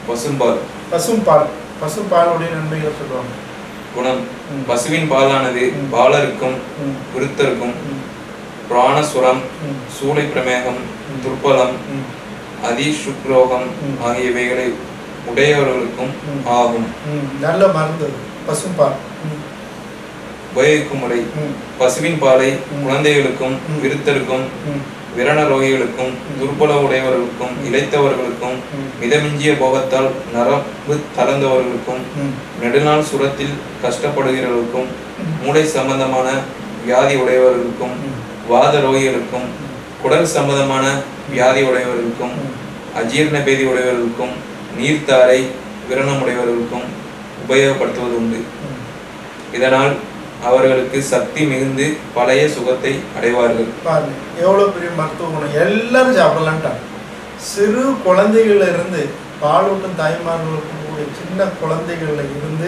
பசும்பால் பசும்பால் பசும்பாலுடைய நன்மைகளை சொல்லுவாங்க குணம் ம். பசுவின் பாலானது ம். பாலருக்கும் ம், விருத்தருக்கும் ம், பிராணசுரம் ம், சூளை பிரமேகம் ம். துர்பலம் ம், அதிசுக்ரோகம் ம். ஆகியவைகளை உடையவர்களுக்கும் ம். ஆகும் ம், நல்ல மருந்து அது. பசும்பால் ம், உபயோகிக்கும் முறை ம், பசுவின் பாலை ம். குழந்தைகளுக்கும் ம். விருத்தருக்கும் ம், விரண ரோகிகளுக்கும் ம். துர்பல உடையவர்களுக்கும் இளைத்தவர்களுக்கும் ம், மிதமிஞ்சிய போகத்தால் நரம்பு தளர்ந்தவர்களுக்கும் ம், நெடுநாள் சுரத்தில் கஷ்டப்படுகிறவர்களுக்கும் ம். மூளை சம்பந்தமான வியாதி உடையவர்களுக்கும் ம். வாத ரோகிகளுக்கும் குடல் சம்பந்தமான வியாதி உடையவர்களுக்கும் ம். அஜீரண பேதி உடையவர்களுக்கும் நீர்த்தாரை விரணம் உடையவர்களுக்கும் உபயோகப்படுத்துவது உண்டு ம். இதனால் அவர்களுக்கு சக்தி மிகுந்து பழைய சுகத்தை அடைவார்கள் பாருங்க எவ்வளோ பெரிய மருத்துவ குணம் எல்லாரும் சாப்பிடலான்ட்டாங்க சிறு குழந்தைகள்ல இருந்து பாலூட்டும் தாய்மார்களுக்கு கூடிய சின்ன குழந்தைகள்ல இருந்து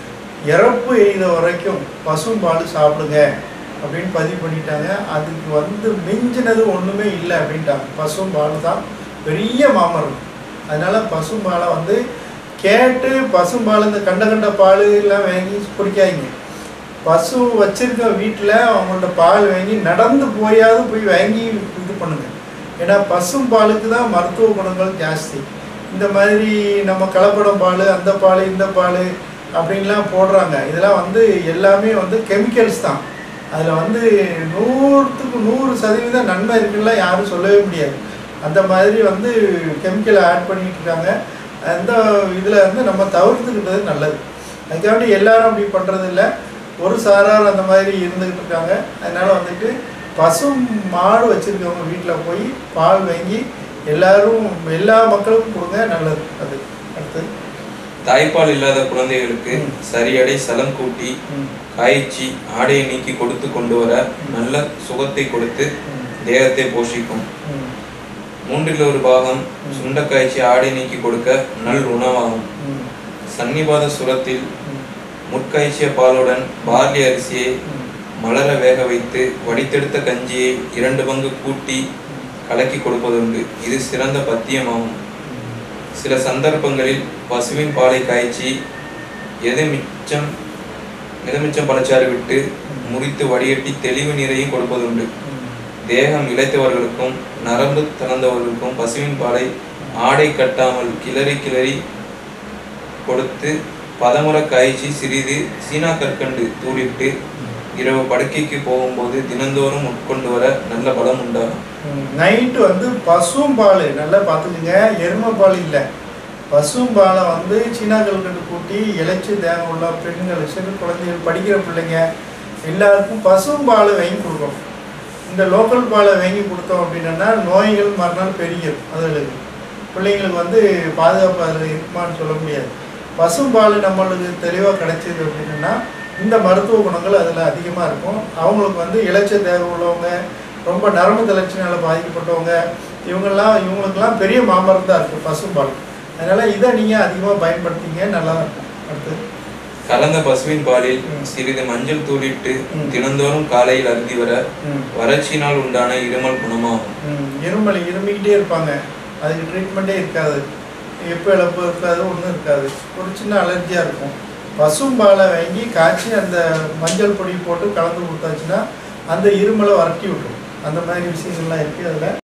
இறப்பு எய்த வரைக்கும் பசும்பால் சாப்பிடுங்க அப்படின்னு பதிவு பண்ணிட்டாங்க அதுக்கு வந்து மிஞ்சினது ஒன்றுமே இல்லை அப்படின்ட்டாங்க பசும்பால் தான் பெரிய மாமரம் அதனால பசும்பாலை வந்து கேட்டு பசும்பால் இந்த கண்ட கண்ட பால் எல்லாம் வாங்கி குடிக்காதீங்க பசு வச்சிருக்க வீட்டில் அவங்கள்ட்ட பால் வாங்கி நடந்து போயாவது போய் வாங்கி இது பண்ணுங்க ஏன்னா பசும் பாலுக்கு தான் மருத்துவ குணங்கள் ஜாஸ்தி இந்த மாதிரி நம்ம கலப்படம் பால் அந்த பால் இந்த பால் அப்படின்லாம் போடுறாங்க இதெல்லாம் வந்து எல்லாமே வந்து கெமிக்கல்ஸ் தான் அதில் வந்து நூற்றுக்கு நூறு சதவீதம் நன்மை இருக்குன்னா யாரும் சொல்லவே முடியாது அந்த மாதிரி வந்து கெமிக்கலை ஆட் பண்ணிட்டு இருக்காங்க அந்த இதில் வந்து நம்ம தவிர்த்துக்கிட்டது நல்லது அதுக்காண்டி எல்லாரும் அப்படி பண்ணுறது இல்லை ஒரு சாரார் அந்த மாதிரி இருந்துக்கிட்டு இருக்காங்க அதனால வந்துட்டு பசும் மாடு வச்சுருக்கவங்க வீட்டில் போய் பால் வாங்கி எல்லாரும் எல்லா மக்களுக்கும் கொடுங்க நல்லது அது அடுத்து தாய்ப்பால் இல்லாத குழந்தைகளுக்கு ம். சரியடை சலம் கூட்டி ம், காய்ச்சி ஆடையை நீக்கி கொடுத்து கொண்டு வர நல்ல சுகத்தை கொடுத்து ம், தேகத்தை போஷிக்கும் ம், மூன்றில் ஒரு பாகம் ம். சுண்ட காய்ச்சி ஆடை நீக்கி கொடுக்க நல் உணவாகும் ம், சன்னிபாத சுரத்தில் ம், முற்காய்ச்சிய பாலுடன் பார்லி அரிசியை ம், மலர வேக வைத்து வடித்தெடுத்த கஞ்சியை இரண்டு பங்கு கூட்டி கலக்கி கொடுப்பதுண்டு இது சிறந்த பத்தியமாகும் சில சந்தர்ப்பங்களில் பசுவின் பாலை காய்ச்சி எது மிச்சம் எது மிச்சம் பழச்சாறு விட்டு முறித்து வடிகட்டி தெளிவு நீரையும் கொடுப்பதுண்டு ம், தேகம் இளைத்தவர்களுக்கும் நரம்பு தளர்ந்தவர்களுக்கும் பசுவின் பாலை ஆடை கட்டாமல் கிளறி கிளறி கொடுத்து பதமுற காய்ச்சி சிறிது சீனா கற்கண்டு தூளிட்டு இரவு படுக்கைக்கு போகும்போது தினந்தோறும் உட்கொண்டு வர நல்ல பலம் உண்டாகும் ம். நைட்டு வந்து பசும் பால் நல்லா பார்த்துக்குங்க எருமை பால் இல்லை பசும் பாலை வந்து சீனா கல்கண்டு கூட்டி இளைச்சி தேகம் உள்ள பெண்கள் சிறு குழந்தைகள் படிக்கிற பிள்ளைங்க எல்லாருக்கும் பசும் பால் வாங்கி கொடுக்கணும் இந்த லோக்கல் பாலை வாங்கி கொடுத்தோம் அப்படின்னா நோய்கள் மறுநாள் பெருகிடும் அதுகளுக்கு பிள்ளைங்களுக்கு வந்து பாதுகாப்பு அதில் இருக்குமான்னு சொல்ல முடியாது பசும் பால் நம்மளுக்கு தெளிவாக கிடைச்சிது அப்படின்னா இந்த மருத்துவ குணங்கள் அதில் அதிகமாக இருக்கும் அவங்களுக்கு வந்து இளைச்ச தேவை உள்ளவங்க ரொம்ப நரம்பு தளர்ச்சினால பாதிக்கப்பட்டவங்க இவங்கெல்லாம் இவங்களுக்கெல்லாம் பெரிய மாமரம் தான் இருக்குது பசும்பால் அதனால் இதை நீங்கள் அதிகமாக பயன்படுத்திங்க நல்லா இருக்கும் அடுத்து கலந்த பசுவின் பாலில் ம். சிறிது மஞ்சள் தூளிட்டு ம். தினந்தோறும் காலையில் அருந்தி வர ம் வறட்சியினால் உண்டான இருமல் குணமாகும் ம், இருமல் இருமிக்கிட்டே இருப்பாங்க அதுக்கு ட்ரீட்மெண்ட்டே இருக்காது எப்போ இழப்பு இருக்காது ஒன்றும் இருக்காது ஒரு சின்ன அலர்ஜியாக இருக்கும் பசும்பாலை வாங்கி காய்ச்சி அந்த மஞ்சள் பொடி போட்டு கலந்து கொடுத்தாச்சுன்னா அந்த இருமலை வரட்டி விட்டுரும் அந்த மாதிரி விஷயங்கள்லாம் இருக்குது அதில்